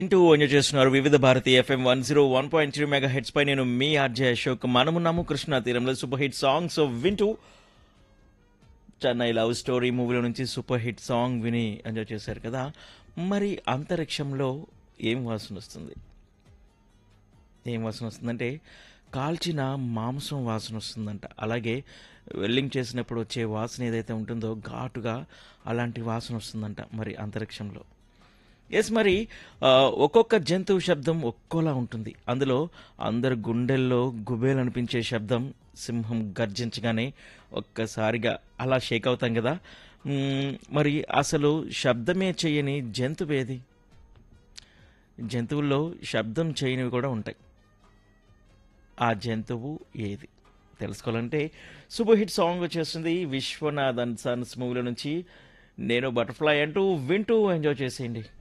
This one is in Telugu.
ఇంటూ ఎంజాయ్ చేస్తున్నారు వివిధ Bharati FM one zero one point three mega heads పై నేను మీ ఆర్జే అశోక్ మనమున్నాము కృష్ణ తీరంలో సూపర్ హిట్ సాంగ్స్ వింటూ చెన్నై లవ్ స్టోరీ మూవీలో నుంచి సూపర్ హిట్ సాంగ్ విని ఎంజాయ్ చేశారు కదా మరి అంతరిక్షంలో ఏం వాసన వస్తుంది ఏం వాసన వస్తుందంటే కాల్చిన మాంసం వాసన వస్తుందంట అలాగే వెల్లింగ్ చేసినప్పుడు వచ్చే వాసన ఏదైతే ఉంటుందో ఘాటుగా అలాంటి వాసన వస్తుందంట మరి అంతరిక్షంలో ఎస్ మరి ఆ, ఒక్కొక్క జంతువు శబ్దం ఒక్కోలా ఉంటుంది అందులో అందరు గుండెల్లో గుబేలు అనిపించే శబ్దం సింహం గర్జించగానే ఒక్కసారిగా అలా షేక్ అవుతాం కదా మ్మ్, మరి అసలు శబ్దమే చేయని జంతువు ఏది జంతువుల్లో శబ్దం చేయనివి కూడా ఉంటాయి ఆ జంతువు ఏది తెలుసుకోవాలంటే సూపర్ హిట్ సాంగ్ వచ్చేస్తుంది విశ్వనాథ్ అండ్ సన్స్ మూవీలో నుంచి నేను బటర్ఫ్లై అంటూ వింటూ ఎంజాయ్ చేసేయండి